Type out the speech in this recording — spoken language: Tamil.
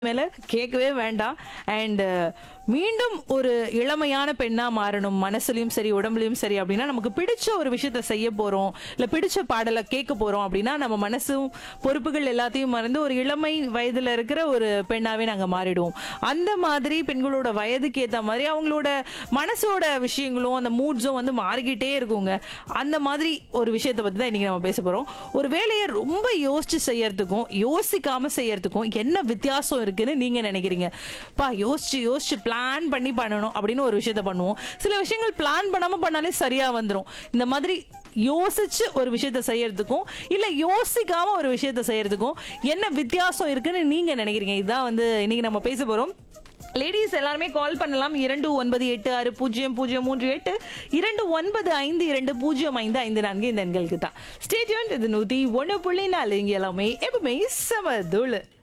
மேல கேட்கவே வேண்டாம் அண்ட் மீண்டும் ஒரு இளமையான பெண்ணா மாறணும் மனசுலயும் சரி உடம்புலயும் சரி அப்படின்னா நமக்கு பிடிச்ச ஒரு விஷயத்த செய்ய போறோம் இல்ல பிடிச்ச பாடலை கேட்க போறோம் அப்படின்னா நம்ம மனசும் பொறுப்புகள் எல்லாத்தையும் மறந்து ஒரு இளமை வயதுல இருக்கிற ஒரு பெண்ணாவே நாங்க மாறிடுவோம் அந்த மாதிரி பெண்களோட வயதுக்கு ஏத்த மாதிரி அவங்களோட மனசோட விஷயங்களும் அந்த மூட்ஸும் வந்து மாறிக்கிட்டே இருக்குங்க அந்த மாதிரி ஒரு விஷயத்தை பத்தி தான் இன்னைக்கு நம்ம பேச போறோம் ஒரு வேலையை ரொம்ப யோசிச்சு செய்யறதுக்கும் யோசிக்காம செய்யறதுக்கும் என்ன வித்தியாசம் இருக்குன்னு நீங்க நினைக்கிறீங்க பா யோசிச்சு யோசிச்சு பிளான் பண்ணி பண்ணணும் அப்படின்னு ஒரு விஷயத்த பண்ணுவோம் சில விஷயங்கள் பிளான் பண்ணாம பண்ணாலே சரியா வந்துரும் இந்த மாதிரி யோசிச்சு ஒரு விஷயத்த செய்யறதுக்கும் இல்ல யோசிக்காம ஒரு விஷயத்த செய்யறதுக்கும் என்ன வித்தியாசம் இருக்குன்னு நீங்க நினைக்கிறீங்க இதுதான் வந்து இன்னைக்கு நம்ம பேச போறோம் லேடிஸ் எல்லாருமே கால் பண்ணலாம் இரண்டு ஒன்பது எட்டு ஆறு பூஜ்ஜியம் பூஜ்ஜியம் மூன்று எட்டு இரண்டு ஒன்பது ஐந்து இரண்டு பூஜ்ஜியம் ஐந்து ஐந்து நான்கு இந்த எண்களுக்கு தான் ஸ்டேட்யூன் இது நூத்தி ஒன்று புள்ளி நாலு இங்க எல்லாமே எப்பவுமே செம தூளு